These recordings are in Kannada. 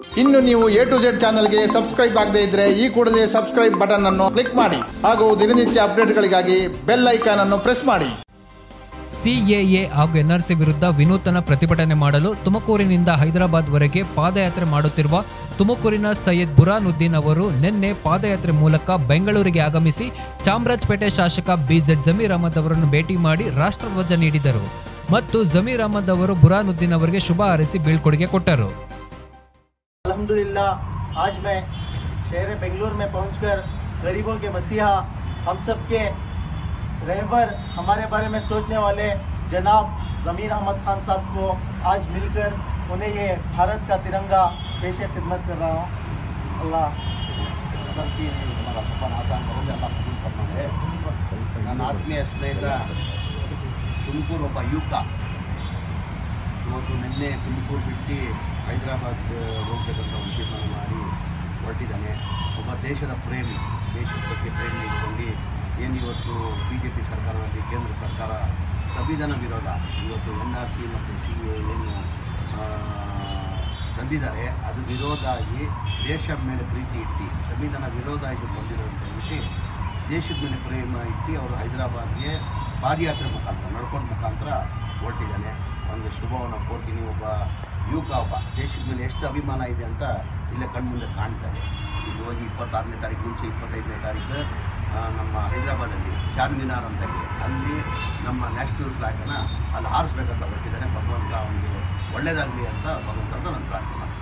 ಇನ್ನು ನೀವು ಎ ಟು ಜೆಡ್ ಚಾನಲ್ಗೆ ಸಬ್ಸ್ಕ್ರೈಬ್ ಆಗದೇ ಇದ್ರೆ ಈ ಕೂಡಲೇ ಸಬ್ಸ್ಕ್ರೈಬ್ ಬಟನ್ ಅನ್ನು ಕ್ಲಿಕ್ ಮಾಡಿ ಹಾಗೂ ದಿನನಿತ್ಯ ಅಪ್ಡೇಟ್ಗಳಿಗಾಗಿ ಬೆಲ್ ಐಕಾನ್ ಅನ್ನು ಪ್ರೆಸ್ ಮಾಡಿ ಸಿಎಎ ಹಾಗೂ ಎನ್ಆರ್ಸಿ ವಿರುದ್ಧ ವಿನೂತನ ಪ್ರತಿಭಟನೆ ಮಾಡಲು ತುಮಕೂರಿನಿಂದ ಹೈದರಾಬಾದ್ವರೆಗೆ ಪಾದಯಾತ್ರೆ ಮಾಡುತ್ತಿರುವ ತುಮಕೂರಿನ ಸೈಯದ್ ಬುರಾನುದ್ದೀನ್ ಅವರು ನಿನ್ನೆ ಪಾದಯಾತ್ರೆ ಮೂಲಕ ಬೆಂಗಳೂರಿಗೆ ಆಗಮಿಸಿ ಚಾಮರಾಜಪೇಟೆ ಶಾಸಕ ಬಿಜೆಡ್ ಜಮೀರ್ ಅಹಮದ್ ಅವರನ್ನು ಭೇಟಿ ಮಾಡಿ ರಾಷ್ಟ್ರಧ್ವಜ ನೀಡಿದರು ಮತ್ತು ಜಮೀರ್ ಅಹಮದ್ ಅವರು ಬುರಾನುದ್ದೀನ್ ಅವರಿಗೆ ಶುಭ ಹಾರೈಸಿ ಬೀಳ್ಕೊಡುಗೆ ಕೊಟ್ಟರು अल्हम्दुलिल्लाह आज मैं शहर बेंगलुरु में पहुंचकर गरीबों के मसीहा हम सब के रहबर हमारे बारे में सोचने वाले जनाब ज़मीर अहमद खान साहब को आज मिलकर उन्हें ये भारत का तिरंगा पेश खिदमत कर रहा हूँ अल्लाह ಅದಕ್ಕೆ ನಮ್ಮ ಸ್ವಲ್ಪ ಆಸಾನ್ ಬರೋದೇ ಎಲ್ಲ ಕುಟುಂಬ ನನ್ನ ಆತ್ಮೀಯ ಸ್ನೇಹಿತ ತುಮಕೂರು ಒಬ್ಬ ಯುವಕ ಇವತ್ತು ನಿನ್ನೆ ತುಮಕೂರು ಬಿಟ್ಟು ಹೈದರಾಬಾದ್ ಹೋಗ್ಬೇಕಂತ ಒಂದು ತೀರ್ಮಾನ ಮಾಡಿ ಹೊರಟಿದ್ದಾನೆ ಒಬ್ಬ ದೇಶದ ಪ್ರೇಮಿ ದೇಶದ ಬಗ್ಗೆ ಪ್ರೇಮಿ ಇಟ್ಕೊಂಡು ಏನು ಇವತ್ತು ಬಿ ಜೆ ಪಿ ಸರ್ಕಾರದಲ್ಲಿ ಕೇಂದ್ರ ಸರ್ಕಾರ ಸಂವಿಧಾನ ವಿರೋಧ ಇವತ್ತು ಎನ್ ಆರ್ ಸಿ ಮತ್ತು ಸಿ ಎ ಏನು ಆ, ತಂದಿದ್ದಾರೆ ಅದು ವಿರೋಧ ಆಗಿ ದೇಶದ ಮೇಲೆ ಪ್ರೀತಿ ಇಟ್ಟು ಸಂವಿಧಾನ ವಿರೋಧ ಆಗಿ ಬಂದಿರೋ ಅಂತ ಹೇಳ್ಬಿಟ್ಟು ದೇಶದ ಮೇಲೆ ಪ್ರೇಮ ಇಟ್ಟು ಅವರು ಹೈದರಾಬಾದ್ಗೆ ಪಾದಯಾತ್ರೆ ಮುಖಾಂತರ ನಡ್ಕೊಂಡು ಮುಖಾಂತರ ಹೊರಟಿದ್ದಾನೆ ಅವನಿಗೆ ಶುಭವನ್ನು ಕೋರ್ತೀನಿ ಒಬ್ಬ ಯುವಕ ಒಬ್ಬ ದೇಶದ ಮೇಲೆ ಎಷ್ಟು ಅಭಿಮಾನ ಇದೆ ಅಂತ ಇಲ್ಲೇ ಕಣ್ಮುಂದೆ ಕಾಣ್ತಾರೆ ಈಗ ಹೋಗಿ ಇಪ್ಪತ್ತಾರನೇ ತಾರೀಕು ಮುಂಚೆ ಇಪ್ಪತ್ತೈದನೇ ತಾರೀಕು ಆ, ನಮ್ಮ ಹೈದರಾಬಾದಲ್ಲಿ ಚಾರ್ ಮಿನಾರ್ ಅಂತ ಇದೆ ಅಲ್ಲಿ ನಮ್ಮ ನ್ಯಾಷನಲ್ ಫ್ಲಾಗನ್ನು ಅಲ್ಲಿ ಹಾರಿಸ್ಬೇಕಂತ ಹೊರಟಿದ್ದಾನೆ ಭಗವಂತ ಅವನಿಗೆ ಒಳ್ಳೇದಾಗಲಿ ಅಂತ ಭಗವಂತ ಅಂತ ನಾನು ಪ್ರಾರ್ಥನೆ ಮಾಡ್ತೀನಿ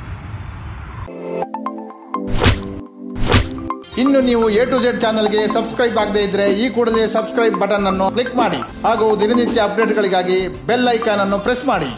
ಇನ್ನು ನೀವು ಎ ಟು ಜೆಡ್ ಚಾನಲ್ಗೆ ಸಬ್ಸ್ಕ್ರೈಬ್ ಆಗದೇ ಇದ್ರೆ ಈ ಕೂಡಲೇ ಸಬ್ಸ್ಕ್ರೈಬ್ ಬಟನ್ ಅನ್ನು ಕ್ಲಿಕ್ ಮಾಡಿ ಹಾಗೂ ದಿನನಿತ್ಯ ಅಪ್ಡೇಟ್ಗಳಿಗಾಗಿ ಬೆಲ್ ಐಕಾನ್ ಅನ್ನು ಪ್ರೆಸ್ ಮಾಡಿ